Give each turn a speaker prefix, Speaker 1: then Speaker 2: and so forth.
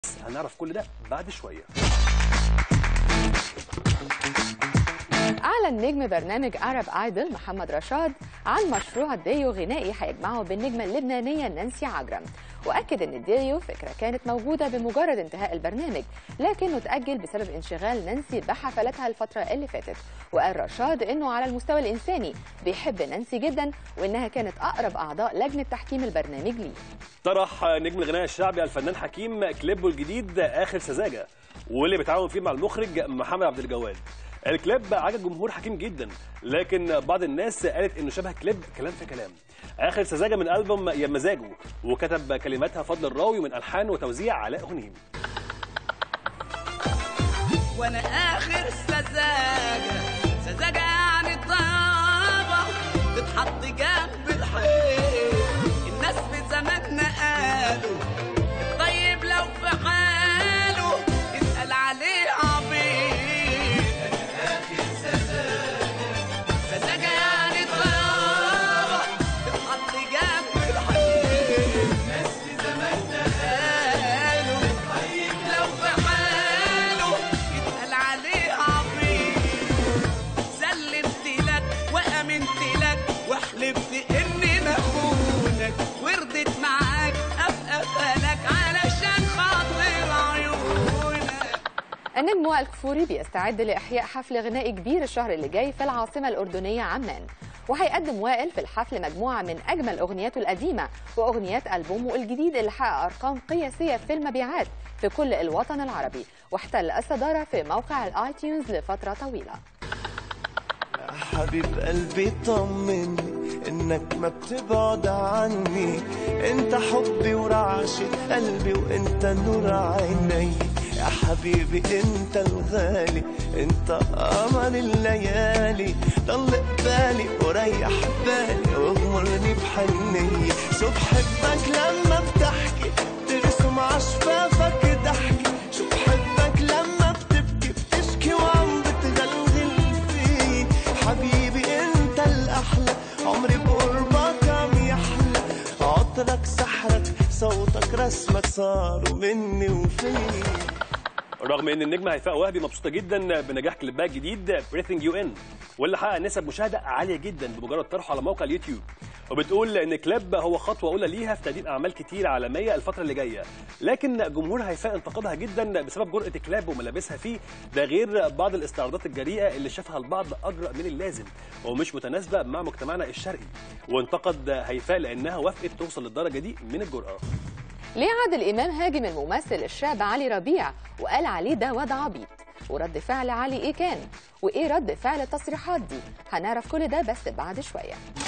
Speaker 1: هنعرف كل ده بعد شويه
Speaker 2: أعلن نجم برنامج أرب آيدل محمد رشاد عن مشروع ديو غنائي هيجمعه بالنجمة اللبنانية نانسي عجرم وأكد أن الديو فكرة كانت موجودة بمجرد انتهاء البرنامج لكنه اتأجل بسبب انشغال نانسي بحفلاتها الفترة اللي فاتت وقال رشاد أنه على المستوى الإنساني بيحب نانسي جدا وأنها كانت أقرب أعضاء لجنة تحكيم البرنامج ليه
Speaker 1: طرح نجم الغناء الشعبي الفنان حكيم كليبه الجديد اخر سذاجه واللي بيتعاون فيه مع المخرج محمد عبد الجواد الكليب عجب جمهور حكيم جدا لكن بعض الناس قالت انه شبه كليب كلام في كلام اخر سذاجه من البوم يا مزاجه وكتب كلماتها فضل الراوي من الحان وتوزيع علاء غنيم
Speaker 3: وانا اخر سذاجه سذاجه يعني طابه تتحط جنب الحيط الناس في زماننا قالوا الطيب لو في حاله اسال عليه عبيط سذاجه يعني طابه تتحط جنب الحيط الناس في زماننا قالوا الطيب لو في حاله يتقال عليه عبيط سلمت لك وامنت لك وحلفت اني مخونك وردت معاك ابقى فلك علشان خاطر عيونك
Speaker 2: النجم وائل كفوري بيستعد لإحياء حفل غنائي كبير الشهر اللي جاي في العاصمة الأردنية عمان وهيقدم وائل في الحفل مجموعة من أجمل أغنياته القديمة وأغنيات ألبومه الجديد اللي حقق أرقام قياسية في المبيعات في كل الوطن العربي واحتل الصدارة في موقع الآيتيونز لفترة طويلة
Speaker 4: حبيب قلبي طمني انك ما بتبعد عني انت حبي ورعشة قلبي وانت نور عيني يا حبيبي انت الغالي انت قمر الليالي ضل قبالي وريح بالي واغمرني بحنية شو بحبك لما بتحكي ترسم عشفافك ضحكي شو بحبك لما بتبكي بتشكي وعم بتغلغل فيه حبيبي انت الاحلى عمري بقربك عم يحلى عطرك سحرك صوتك رسمك صاروا مني وفيه
Speaker 1: رغم ان النجمه هيفاء وهبي مبسوطه جدا بنجاح كليبها الجديد بريثنج يو ان واللي حقق نسب مشاهده عاليه جدا بمجرد طرحه على موقع اليوتيوب وبتقول ان كليب هو خطوه اولى ليها في تقديم اعمال كتير عالميه الفتره اللي جايه لكن جمهور هيفاء انتقدها جدا بسبب جرأه كلاب وملابسها فيه ده غير بعض الاستعراضات الجريئه اللي شافها البعض اجرأ من اللازم ومش متناسبه مع مجتمعنا الشرقي وانتقد هيفاء لانها وافقت توصل للدرجه دي من الجرأه
Speaker 2: ليه عادل إمام هاجم الممثل الشاب علي ربيع وقال عليه ده واد عبيط ورد فعل علي إيه كان وإيه رد فعل التصريحات دي هنعرف كل ده بس بعد شوية